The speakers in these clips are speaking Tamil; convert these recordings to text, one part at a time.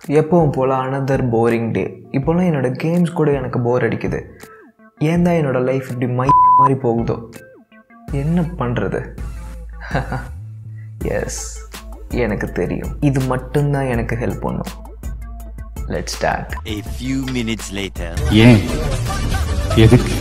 எப்பவும் போல் அனதர் போரிங் டே இப்போலாம் என்னோடய கேம்ஸ் கூட எனக்கு போர் அடிக்குது ஏன் தான் என்னோடய லைஃப் இப்படி மை மாதிரி போகுதோ என்ன பண்ணுறது எஸ் எனக்கு தெரியும் இது மட்டும்தான் எனக்கு ஹெல்ப் பண்ணும் let start A few minutes later. ஏன் எதுக்கு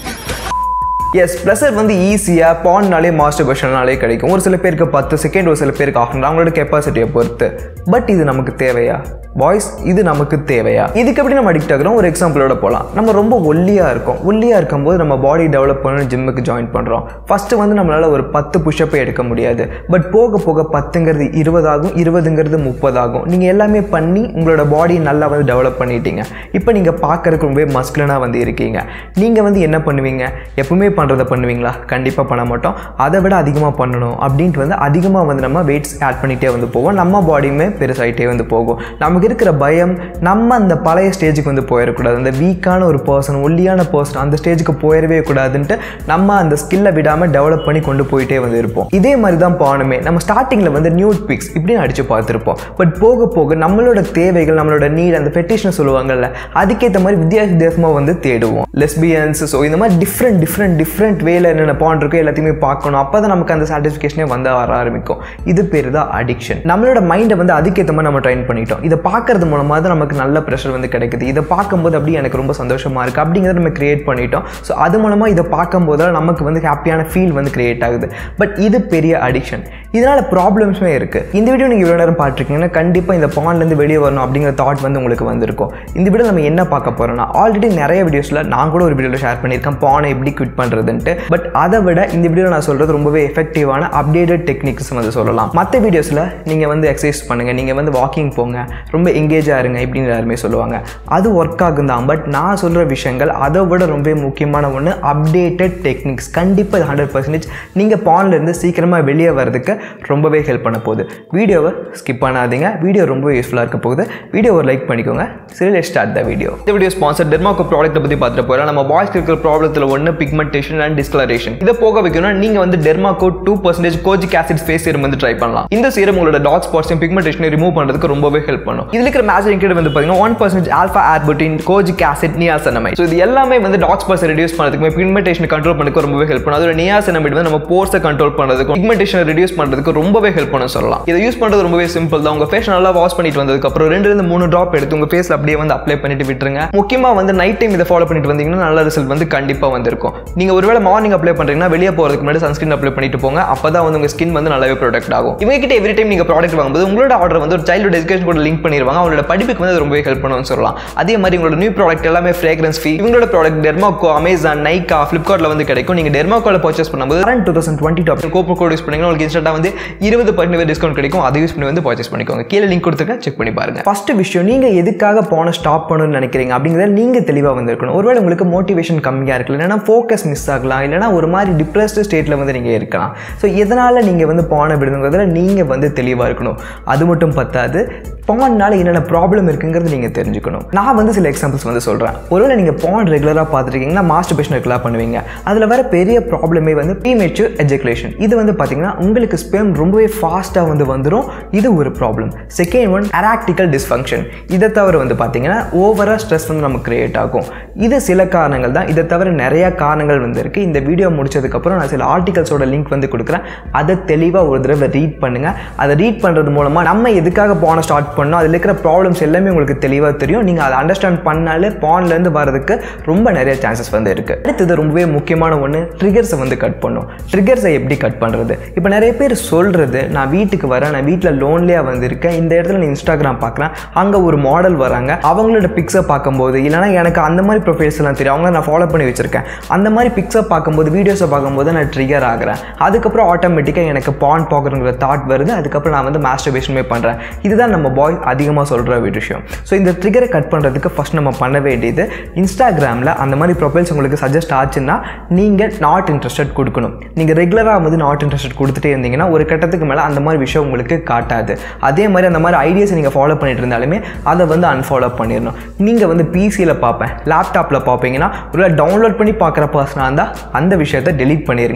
எஸ் ப்ளஸர் வந்து ஈஸியாக பான்னாலே மாஸ்டர் பர்ஷனாலே கிடைக்கும் ஒரு சில பேருக்கு பத்து செகண்ட் ஒரு சில பேருக்கு ஆஃப் அவங்களோட கெப்பாசிட்டியை பொறுத்து பட் இது நமக்கு தேவையா பாய்ஸ் இது நமக்கு தேவையா இதுக்கு எப்படி நம்ம அடிக்ட் ஆகிறோம் ஒரு எக்ஸாம்பிளோட போகலாம் நம்ம ரொம்ப ஒல்லியாக இருக்கோம் ஒல்லியாக இருக்கும்போது நம்ம பாடி டெவலப் பண்ணணும் ஜிம்முக்கு ஜாயின் பண்ணுறோம் ஃபஸ்ட்டு வந்து நம்மளால் ஒரு பத்து புஷ்அப்பை எடுக்க முடியாது பட் போக போக பத்துங்கிறது இருபதாகும் இருபதுங்கிறது முப்பதாகும் நீங்கள் எல்லாமே பண்ணி உங்களோட பாடி நல்லா வந்து டெவலப் பண்ணிட்டீங்க இப்போ நீங்கள் பார்க்கறதுக்கு ரொம்பவே மஸ்குலனாக வந்து இருக்கீங்க நீங்கள் வந்து என்ன பண்ணுவீங்க எப்பவுமே பண்ணுறத பண்ணுவீங்களா கண்டிப்பாக பண்ண மாட்டோம் அதை விட அதிகமாக பண்ணணும் அப்படின்ட்டு வந்து அதிகமாக வந்து நம்ம வெயிட்ஸ் ஆட் பண்ணிகிட்டே வந்து போவோம் நம்ம பாடியுமே பெருசாகிட்டே வந்து போகும் நமக்கு இருக்கிற பயம் நம்ம அந்த பழைய ஸ்டேஜுக்கு வந்து போயிடக்கூடாது அந்த வீக்கான ஒரு பர்சன் ஒல்லியான பர்சன் அந்த ஸ்டேஜுக்கு போயிடவே கூடாதுன்ட்டு நம்ம அந்த ஸ்கில்லை விடாமல் டெவலப் பண்ணி கொண்டு போயிட்டே வந்து இருப்போம் இதே மாதிரி தான் பானுமே நம்ம ஸ்டார்டிங்கில் வந்து நியூட் பிக்ஸ் இப்படின்னு அடித்து பார்த்துருப்போம் பட் போக போக நம்மளோட தேவைகள் நம்மளோட நீட் அந்த பெட்டிஷன் சொல்லுவாங்கல்ல அதுக்கேற்ற மாதிரி வித்தியாச வித்தியாசமாக வந்து தேடுவோம் லெஸ்பியன்ஸ் ஸோ இந்த மாதிரி டிஃப்ரெண்ட் டிஃப்ரெண்ட் டிஃப்ரெண்ட் வேல என்னென்ன பாண்ட் இருக்கோ எல்லாத்தையுமே பார்க்கணும் அப்போ தான் நமக்கு அந்த சாட்டிஸ்ஃபிகேஷனே வந்து வர ஆரம்பிக்கும் இது பேர் தான் அடிக்ஷன் நம்மளோட மைண்டை வந்து அதுக்கேற்ற மாதிரி நம்ம ட்ரைன் பண்ணிட்டோம் இதை பார்க்கறது மூலமாக தான் நமக்கு நல்ல ப்ரெஷர் வந்து கிடைக்குது இதை பார்க்கும்போது அப்படியே எனக்கு ரொம்ப சந்தோஷமாக இருக்குது அப்படிங்கிறத நம்ம கிரியேட் பண்ணிட்டோம் ஸோ அது மூலமாக இதை பார்க்கும்போது தான் நமக்கு வந்து ஹாப்பியான ஃபீல் வந்து கிரியேட் ஆகுது பட் இது பெரிய அடிக்ஷன் இதனால் ப்ராப்ளம்ஸுமே இருக்குது இந்த வீடியோ நீங்கள் இவ்வளோ நேரம் பார்த்துருக்கீங்கன்னா கண்டிப்பாக இந்த பாண்ட்லேருந்து வெளியே வரணும் அப்படிங்கிற தாட் வந்து உங்களுக்கு வந்திருக்கும் இந்த வீடியோ நம்ம என்ன பார்க்க போகிறோம்னா ஆல்ரெடி நிறைய வீடியோஸில் நான் கூட ஒரு வீடியோவில் ஷேர் பண்ணியிருக்கேன் பானை எப்படி குவிட் பண்ணுறதுன்ட்டு பட் அதை விட இந்த வீடியோவில் நான் சொல்கிறது ரொம்பவே எஃபெக்டிவான அப்டேட்டட் டெக்னிக்ஸ் வந்து சொல்லலாம் மற்ற வீடியோஸில் நீங்கள் வந்து எக்ஸசைஸ் பண்ணுங்கள் நீங்கள் வந்து வாக்கிங் போங்க ரொம்ப எங்கேஜாக இருங்க இப்படின்னு எல்லாருமே சொல்லுவாங்க அது ஒர்க் ஆகும் தான் பட் நான் சொல்கிற விஷயங்கள் அதை விட ரொம்ப முக்கியமான ஒன்று அப்டேட்டட் டெக்னிக்ஸ் கண்டிப்பாக இது ஹண்ட்ரட் பர்சன்டேஜ் நீங்கள் பான்லேருந்து சீக்கிரமாக வெளியே வரதுக்கு ரொம்பவே ஹெல்ப் பண்ண போகுது வீடியோவை ஸ்கிப் பண்ணாதீங்க வீடியோ ரொம்ப யூஸ்ஃபுல்லாக இருக்க போகுது வீடியோ ஒரு லைக் பண்ணிக்கோங்க சரி லெட் ஸ்டார்ட் த வீடியோ இந்த வீடியோ ஸ்பான்சர் டெர்மாக்கோ ப்ராடக்ட்டை பற்றி பார்த்துட்டு போகிறோம் நம்ம பாய்ஸ்க்கு இருக்கிற ப்ராப்ளத்தில் ஒன்று பிக்மெண்டேஷன் அண்ட் டிஸ்கலரேஷன் இதை போக வைக்கணும்னா நீங்கள் வந்து Dermaco two percentage kojic acid face serum வந்து ட்ரை பண்ணலாம் இந்த சீரம் உங்களோட டாட் ஸ்பாட்ஸையும் பிக்மெண்டேஷனை ரிமூவ் பண்ணுறதுக்கு ரொம்பவே ஹெல்ப் பண்ணும் இதில் இருக்கிற மேஜர் இன்கிரிட் வந்து பார்த்தீங்கன்னா one percentage alpha arbutin kojic acid niacinamide so இது எல்லாமே வந்து டாட் ஸ்பாட்ஸ் ரெடியூஸ் பண்ணுறதுக்கு பிக்மெண்டேஷன் கண்ட்ரோல் பண்ணதுக்கு ரொம்பவே ஹெல்ப் பண்ணும் அதோட நியாசனமைட் வந்து நம்ம போர்ஸை கண்ட்ரோல் பண்ணுறதுக்கும் பிக்மெண்டேஷன் ரெடியூஸ் பண்ணுறதுக்கு ரொம்பவே ஹெல்ப் பண்ண சொல்லலாம் இதை யூஸ் பண்ணுறது ரொம்பவே சிம்பிள் தான் உங்கள் ஃபேஸ் நல்லா வாஷ் பண்ணிட்டு வந்ததுக்கப்புறம் ரெண்டு இருந்து மூணு ட்ராப் எடுத்து உங்கள் ஃபேஸில் அப்படியே வந்து அப்ளை பண்ணிட்டு விட்டுருங்க முக்கியமாக வந்து நைட் டைம் இதை ஃபாலோ பண்ணிட்டு வந்தீங்கன்னா நல்ல ரிசல்ட் வந்து கண்டிப்பாக வந்திருக்கும் நீங்கள் ஒருவேளை மார்னிங் அப்ளை பண்ணுறீங்கன்னா வெளியே போகிறதுக்கு முன்னாடி சன்ஸ்கிரீன் அப்ளை பண்ணிட்டு போங்க அப்போ தான் வந்து உங்கள் ஸ்கின் வந்து நல்லாவே ப்ரொடக்ட் ஆகும் இவங்க கிட்ட எவ்ரி டைம் நீங்கள் ப்ராடக்ட் வாங்கும்போது உங்களோட ஆர்டர் வந்து ஒரு சைல்டு எஜுகேஷன் கூட லிங்க் பண்ணிடுவாங்க அவங்களோட படிப்புக்கு வந்து அது ரொம்பவே ஹெல்ப் பண்ணுன்னு சொல்லலாம் அதே மாதிரி உங்களோட நியூ ப்ராடக்ட் எல்லாமே ஃப்ரேக்ரன்ஸ் ஃபீ இவங்களோட ப்ராடக்ட் டெர்மாக்கோ அமேசான் நைக்கா ஃப்ளிப்கார்ட்டில் வந்து கிடைக்கும் நீங்கள் டெர்மாக்கோவில் பர்ச்சேஸ் பண்ணும்போது current two thousand twenty top copper code use பண்ணீங்கன்னா உங்களுக்கு இன்ஸ்டன்ட்டாக வந்து இருபது பர்சன்ட் டிஸ்கவுண்ட் கிடைக்கும் அதை யூஸ் பண்ணி வந்து பர்ச்சேஸ் பண்ணிக்கோங்க கீழே லிங்க் கொடுத்துருக்கேன் செக் பண்ணி பாருங்க ஃபர்ஸ்ட் விஷயம் நீங்கள் எதுக்காக போன ஸ்டாப் பண்ணணும்னு நினைக்கிறீங்க அப்படிங்கிறத நீங்கள் தெளிவாக வந்திருக்கணும் ஒருவேளை உங்களுக்கு மோட்டிவேஷன் கம்மியாக இருக்கலாம் இல்லைனா ஃபோக்கஸ் மிஸ் ஆகலாம் இல்லைனா ஒரு மாதிரி டிப்ரெஸ்டு ஸ்டேட்டில் வந்து நீங்கள் இருக்கலாம் ஸோ எதனால் நீங்கள் வந்து பானை விடுங்கிறதுல நீங்கள் வந்து தெளிவாக இருக்கணும் அது மட்டும் பத்தாது பான்னால என்னென்ன ப்ராப்ளம் இருக்குங்கிறது நீங்கள் தெரிஞ்சுக்கணும் நான் வந்து சில எக்ஸாம்பிள்ஸ் வந்து சொல்கிறேன் ஒருவேளை நீங்கள் பான் ரெகுலராக பார்த்துருக்கீங்கன்னா மாஸ்டர் பேஷன் ரெகுலராக பண்ணுவீங்க அதில் வர பெரிய ப்ராப்ளமே வந்து ப்ரீமேச்சூர் எஜுகேஷன் இது வந்து பார்த்தீங்கன்னா உங்களுக்கு ஸ்பெம் ரொம்பவே ஃபாஸ்ட்டாக வந்து வந்துடும் இது ஒரு problem second one erectile dysfunction இதை தவிர வந்து பார்த்தீங்கன்னா ஓவராக ஸ்ட்ரெஸ் வந்து நமக்கு கிரியேட் ஆகும் இது சில காரணங்கள் தான் இதை தவிர நிறைய காரணங்கள் வந்து இருக்குது இந்த வீடியோ முடிச்சதுக்கப்புறம் நான் சில ஆர்டிகல்ஸோட லிங்க் வந்து கொடுக்குறேன் அதை தெளிவாக ஒரு தடவை ரீட் பண்ணுங்கள் அதை ரீட் பண்ணுறது மூலமாக நம்ம எதுக்காக போன ஸ்டார்ட் பண்ணோம் அதில் இருக்கிற ப்ராப்ளம்ஸ் எல்லாமே உங்களுக்கு தெளிவாக தெரியும் நீங்கள் அதை அண்டர்ஸ்டாண்ட் பண்ணாலே பான்லேருந்து வரதுக்கு ரொம்ப நிறைய சான்சஸ் வந்து இருக்குது அடுத்தது ரொம்பவே முக்கியமான ஒன்று ட்ரிகர்ஸை வந்து கட் பண்ணும் ட்ரிகர்ஸை எப்படி கட் பண்ணுறது இப்போ நிறைய பேர் சொல்கிறது நான் வீட்டுக்கு வரேன் நான் வீட்டில் லோன்லியாக வந்திருக்கேன் இந்த இடத்துல நான் இன்ஸ்டாகிராம் பார்க்குறேன் அங்கே ஒரு மாடல் வராங்க அவங்களோட பிக்ஸை பார்க்கும்போது இல்லைனா எனக்கு அந்த மாதிரி ப்ரொஃபைல்ஸ் எல்லாம் தெரியும் அவங்கள நான் ஃபாலோ பண்ணி வச்சிருக்கேன் அந்த மாதிரி பிக்ஸை பார்க்கும்போது வீடியோஸை பார்க்கும்போது நான் ட்ரிகர் ஆகிறேன் அதுக்கப்புறம் ஆட்டோமேட்டிக்காக எனக்கு பான் பார்க்குறங்கிற தாட் வருது அதுக்கப்புறம் நான் வந்து மாஸ்டர்பேஷனுமே பண்ணுறேன் இதுதான் நம்ம பாய் அதிகமாக சொல்கிற ஒரு விஷயம் ஸோ இந்த ட்ரிகரை கட் பண்ணுறதுக்கு ஃபஸ்ட் நம்ம பண்ண வேண்டியது இன்ஸ்டாகிராமில் அந்த மாதிரி ப்ரொஃபைல்ஸ் உங்களுக்கு சஜஸ்ட் ஆச்சுன்னா நீங்கள் நாட் இன்ட்ரெஸ்டட் கொடுக்கணும் நீங்கள் ரெகுலராக வந்து நாட் இன்ட்ரெஸ்டட் கொடுத்துட்டே இருந்தீங்கன்னா ஒரு கட்டத்துக்கு மேலே அந்த மாதிரி விஷயம் உங்களுக்கு காட்டாது அதே மாதிரி அந்த மாதிரி ஐடியாஸை நீங்கள் ஃபாலோ பண்ணிட்டு இருந்தாலுமே அதை வந்து அன்ஃபாலோ பண்ணிடணும் நீங்கள் வந்து பிசியில் பார்ப்பேன் லேப்டாப்பில் பார்ப்பீங்கன்னா ஒரு டவுன்லோட் பண்ணி பார்க்குற பர்சனாக இருந்தால் அந்த விஷயத்தை டெலீட் பண்ணிடுங்க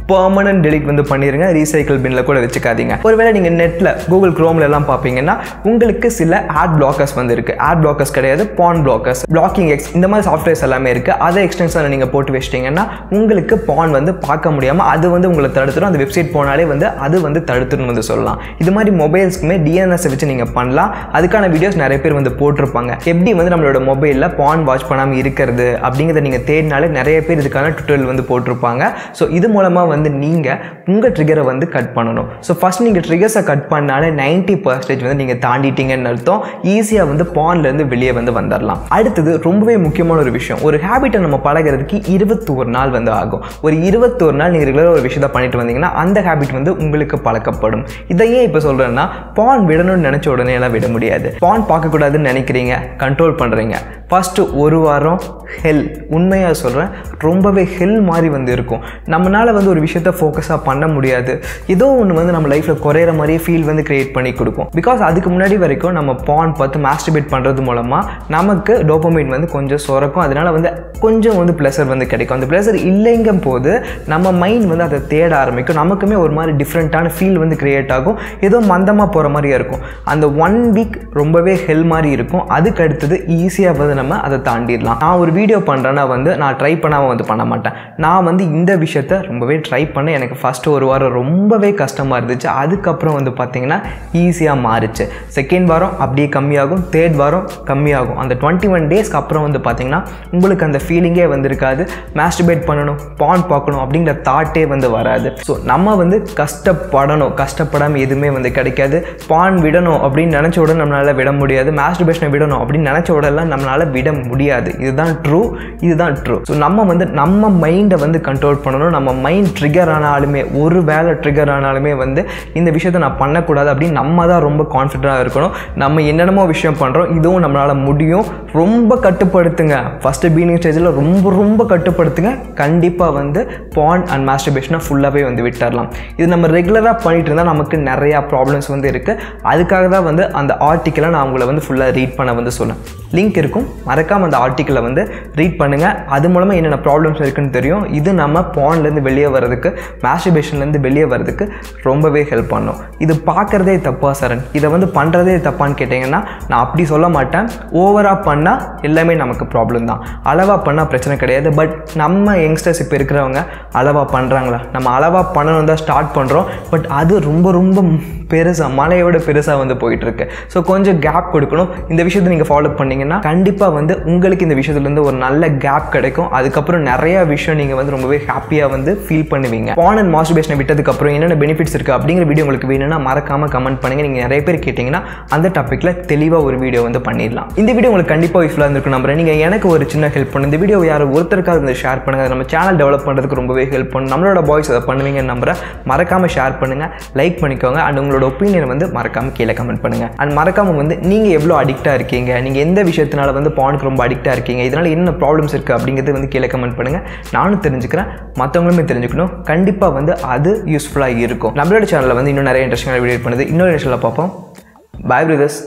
பெர்மனன்ட் delete வந்து பண்ணிடுங்க ரீசைக்கிள் பின்னில் கூட வச்சுக்காதீங்க ஒருவேளை நீங்கள் நெட்டில் கூகுள் குரோம்ல எல்லாம் பார்ப்பீங்கன்னா உங்களுக்கு சில ஆட் பிளாக்கர்ஸ் வந்து இருக்குது ஆட் பிளாக்கர்ஸ் கிடையாது பான் பிளாக்கர்ஸ் பிளாக்கிங் எக்ஸ் இந்த மாதிரி சாஃப்ட்வேர்ஸ் எல்லாமே இருக்குது அதை எக்ஸ்டென்ஷனில் நீங்கள் போட்டு வச்சிட்டிங்கன்னா உங்களுக்கு பான் வந்து பார்க்க முடியாமல் அது வந்து உங்களை தடுத்துடும் அந்த வெப்சைட் போனாலே வந்து அது வந்து தடுத்துடும் வந்து சொல்லலாம் இது மாதிரி மொபைல்ஸ்க்குமே டிஎன்எஸ் வச்சு நீங்கள் பண்ணலாம் அதுக்கான வீடியோஸ் நிறைய பேர் வந்து போட்டிருப்பாங்க எப்படி வந்து நம்மளோட மொபைலில் பான் வாட்ச் பண்ணாமல் இருக்கிறது அப்படிங்கிறத நீங்கள் தேடினாலே நிறைய பேர் இதுக்கான டுட்டோரியல் வந்து போட்டிருப்பாங்க ஸோ இது மூலமாக வந்து நீங்கள் உங்கள் ட்ரிகரை வந்து கட் பண்ணணும் ஸோ ஃபஸ்ட் நீங்கள் ட்ரிகர்ஸை கட் பண்ணாலே நைன்ட்டி பர்சன்டேஜ் வந்து நீங்கள் தாண்டிட்டீங்கன்னு அர்த்தம் ஈஸியாக வந்து பான்லேருந்து வெளியே வந்து வந்துடலாம் அடுத்தது ரொம்பவே முக்கியமான ஒரு விஷயம் ஒரு ஹேபிட்டை நம்ம பழகிறதுக்கு இருபத்தோரு நாள் வந்து ஆகும் ஒரு இருபத்தோரு நாள் நீங்கள் ரெகுலராக ஒரு விஷயத்தை பண்ணிட்டு வந்தீங்கன்னா அந்த ஹேபிட் வந்து உங்களுக்கு பழக்கப்படும் இதை ஏன் இப்போ சொல்கிறேன்னா பான் விடணும்னு நினச்ச உடனே எல்லாம் விட முடியாது பான் பார்க்கக்கூடாதுன்னு நினைக்கிறீங்க கண்ட்ரோல் பண்ணுறீங்க ஃபஸ்ட்டு ஒரு வாரம் ஹெல் உண்மையாக சொல்கிறேன் ரொம்பவே ஹெல் மாதிரி வந்து இருக்கும் நம்மளால் வந்து ஒரு விஷயத்த ஃபோக்கஸாக பண்ண முடியாது ஏதோ ஒன்று வந்து நம்ம லைஃப்பில் குறையிற மாதிரியே ஃபீல் வந்து க்ரியேட் பண்ணி கொடுக்கும் பிகாஸ் அதுக்கு முன்னாடி வரைக்கும் நம்ம பான் பார்த்து மாஸ்டிபேட் பண்ணுறது மூலமாக நமக்கு டோப்பமைன் வந்து கொஞ்சம் சுரக்கும் அதனால் வந்து கொஞ்சம் வந்து ப்ளஷர் வந்து கிடைக்கும் அந்த ப்ளஷர் இல்லைங்கும் போது நம்ம மைண்ட் வந்து அதை தேட ஆரம்பிக்கும் நமக்குமே ஒரு மாதிரி டிஃப்ரெண்ட்டான ஃபீல் வந்து க்ரியேட் ஆகும் ஏதோ மந்தமாக போகிற மாதிரியே இருக்கும் அந்த ஒன் வீக் ரொம்பவே ஹெல் மாதிரி இருக்கும் அதுக்கு அடுத்தது ஈஸியாக வந்து நம்ம அதை தாண்டிடலாம் நான் ஒரு வீடியோ பண்ணுறேன்னா வந்து நான் ட்ரை பண்ணாமல் வந்து பண்ண மாட்டேன் நான் வந்து இந்த விஷயத்த ரொம்பவே ட்ரை பண்ண எனக்கு ஃபஸ்ட்டு ஒரு வாரம் ரொம்பவே கஷ்டமாக இருந்துச்சு அதுக்கப்புறம் வந்து பார்த்திங்கன்னா ஈஸியாக மாறிச்சு செகண்ட் வாரம் அப்படியே கம்மியாகும் தேர்ட் வாரம் கம்மியாகும் அந்த டுவெண்ட்டி ஒன் டேஸ்க்கு அப்புறம் வந்து பார்த்திங்கன்னா உங்களுக்கு அந்த ஃபீலிங்கே வந்திருக்காது மாஸ்டிபேட் பண்ணணும் பான் பார்க்கணும் அப்படிங்கிற தாட்டே வந்து வராது ஸோ நம்ம வந்து கஷ்டப்படணும் கஷ்டப்படாமல் எதுவுமே வந்து கிடைக்காது பான் விடணும் அப்படின்னு நினச்ச உடனே நம்மளால் விட முடியாது மாஸ்டிபேஷனை விடணும் அப்படின்னு நினச்ச உடனே நம்மளால் விட முடியாது இதுதான் ட்ரூ இதுதான் ட்ரூ ஸோ நம்ம வந்து நம்ம மைண்டை வந்து கண்ட்ரோல் பண்ணணும் நம்ம மைண்ட் ட்ரிகர் ஆனாலுமே ஒரு வேலை ட்ரிகர் ஆனாலுமே வந்து இந்த விஷயத்தை நான் பண்ணக்கூடாது அப்படின்னு நம்ம தான் ரொம்ப கான்ஃபிடண்ட்டாக இருக்கணும் நம்ம என்னென்னமோ விஷயம் பண்ணுறோம் இதுவும் நம்மளால் முடியும் ரொம்ப கட்டுப்படுத்துங்க ஃபஸ்ட்டு பீனிங் ஸ்டேஜில் ரொம்ப ரொம்ப கட்டுப்படுத்துங்க கண்டிப்பாக வந்து பான் அண்ட் மாஸ்டர்பேஷனை ஃபுல்லாகவே வந்து விட்டுறலாம் இது நம்ம ரெகுலராக பண்ணிட்டு இருந்தால் நமக்கு நிறையா ப்ராப்ளம்ஸ் வந்து இருக்குது அதுக்காக தான் வந்து அந்த ஆர்டிக்கலை நான் உங்களை வந்து ஃபுல்லாக ரீட் பண்ண வந்து சொன்னேன் லிங்க் இருக்கும் மறக்காமல் அந்த ஆர்டிக்கலை வந்து ரீட் பண்ணுங்கள் அது மூலமாக என்னென்ன ப்ராப்ளம்ஸ் இருக்குன்னு தெரியும் இது நம்ம பான்லேருந்து வெளியே வர்றதுக்கு மாஸ்டர்பேஷன்லேருந்து வெளியே வர்றதுக்கு ரொம்பவே ஹெல்ப் பண்ணும் இது பார்க்குறதே தப்பா சரண் இதை வந்து பண்ணுறதே தப்பான்னு கேட்டிங்கன்னா நான் அப்படி சொல்ல மாட்டேன் ஓவராக பண்ணால் எல்லாமே நமக்கு ப்ராப்ளம் தான் அளவாக பண்ணால் பிரச்சனை கிடையாது பட் நம்ம யங்ஸ்டர்ஸ் இப்போ இருக்கிறவங்க அளவாக பண்ணுறாங்களா நம்ம அளவாக பண்ணணும் தான் ஸ்டார்ட் பண்ணுறோம் பட் அது ரொம்ப ரொம்ப பெருசாக மலையோட பெருசாக வந்து போயிட்டுருக்கு ஸோ கொஞ்சம் கேப் கொடுக்கணும் இந்த விஷயத்தை நீங்கள் ஃபாலோ பண்ணீங்கன்னா கண்டிப்பாக வந்து உங்களுக்கு இந்த விஷயத்துலேருந்து ஒரு நல்ல கேப் கிடைக்கும் அதுக்கப்புறம் நிறைய விஷயம் நீங்கள் வந்து ரொம்பவே ஹாப்பியாக வந்து ஃபீல் பண்ணுவீங்க பான் அண்ட் மாஸ்டர்பேஷனை விட்டதுக்கப்புறம் என்னென்ன பெனிஃபிட்ஸ் இருக்குது அப்படிங்கிற வீடியோ உங்களுக்கு வேணும்னா மறக்காமல் கமெண்ட் பண்ணுங்கள் நீங்கள் நிறைய பேர் கேட்டிங்கன்னா அந்த டாப்பிக்கில் தெளிவாக ஒரு வீடியோ வந்து பண்ணிடலாம் இந்த வீடியோ உங்களுக்கு கண்டிப்பாக யூஸ்ஃபுல்லாக இருந்திருக்கும் நம்புறேன் நீங்கள் எனக்கு ஒரு சின்ன ஹெல்ப் பண்ணுங்க இந்த வீடியோ யார் ஒருத்தருக்காக வந்து ஷேர் பண்ணுங்கள் அது நம்ம சேனல் டெவலப் பண்ணுறதுக்கு ரொம்பவே ஹெல்ப் பண்ணும் நம்மளோட பாய்ஸ் அதை பண்ணுவீங்கன்னு நம்புறேன் மறக்காமல் ஷேர் பண்ணுங்கள் லைக் பண்ணிக்கோங்க அண்ட் உங்களோட ஒப்பீனியன் வந்து மறக்காமல் கீழே கமெண்ட் பண்ணுங்கள் அண்ட் மறக்காமல் வந்து நீங்கள் எவ்வளோ அடிக்டாக இருக்கீங்க நீங்கள் எந்த விஷயத்தினால வந்து பானுக்கு ரொம்ப அடிக்டாக இருக்கீங்க இதனால் என்ன ப்ராப்ளம்ஸ் இருக்குது அப்படிங்கிறது வந்து கீழே கமெண்ட் பண்ணுங்கள் நானும் தெரிஞ்சுக்கிறேன் மற்றவங்களுமே தெரிஞ்சுக்கணும் கண்டிப்பாக வந்து அது யூஸ்ஃபுல்லாக இருக்கும் நம்மளோட சேனலில் வந்து இன்னும் நிறைய இன்ட்ரெஸ்டிங்கான வீடியோ பண்ணுது இன்னொரு விஷயத்தில் பார்ப்போம் பாய் பிரதர்ஸ்